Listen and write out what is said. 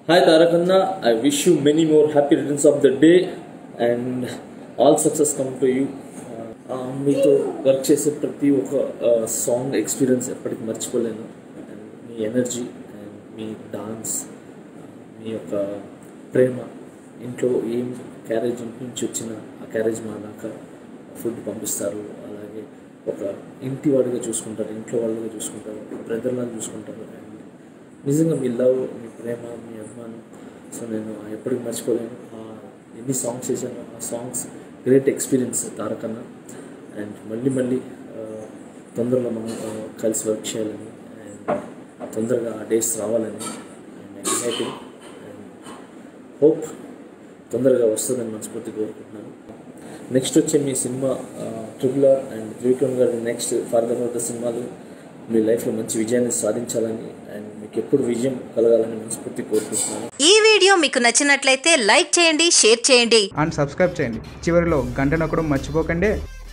Hi Tarakanna, I wish you many more happy returns of the day and all success come to you. Uh, మీతో work చేసే ప్రతి ఒక్క song experience ఎప్పటికీ మర్చిపోలేను and మీ energy and మీ dance మీ యొక్క ప్రేమ ఇంట్లో ఏం క్యారేజ్ నుంచి వచ్చిన ఆ క్యారేజ్ మా దాకా ఫుడ్ పంపిస్తారు అలాగే ఒక ఇంటి వాడిగా చూసుకుంటారు ఇంట్లో వాళ్ళుగా చూసుకుంటారు బ్రదర్లా చూసుకుంటారు అండ్ నిజంగా మీ లవ్ మీ ప్రేమ మీ అభిమానం సో నేను ఎప్పటికీ మర్చిపోలేను ఆ ఎన్ని సాంగ్స్ చేశాను ఆ సాంగ్స్ గ్రేట్ ఎక్స్పీరియన్స్ తారకన్న అండ్ మళ్ళీ మళ్ళీ ఆ, తొందరలో మనం ఆ, కలిసి వర్క్ చేయాలని అండ్ తొందరగా ఆ డేస్ రావాలని అండ్ ఎక్సైటింగ్ అండ్ హోప్ తొందరగా వస్తుందని మనస్ఫూర్తి కోరుకుంటున్నాను నెక్స్ట్ వచ్చే మీ సినిమా ట్రిపుల్ ఆర్ అండ్ త్రివిక్రమ్ గారి నెక్స్ట్ ఫర్దర్ ఫర్దర్ సినిమాలు మీ లైఫ్లో మంచి విజయాన్ని సాధించాలని అండ్ మీకు ఎప్పుడు విజయం కలగాలని మనస్ఫూర్తి కోరుకుంటున్నాను ఈ వీడియో మీకు నచ్చినట్లయితే లైక్ చేయండి షేర్ చేయండి అండ్ సబ్స్క్రైబ్ చేయండి చివరిలో గంట నొక్కడం మర్చిపోకండి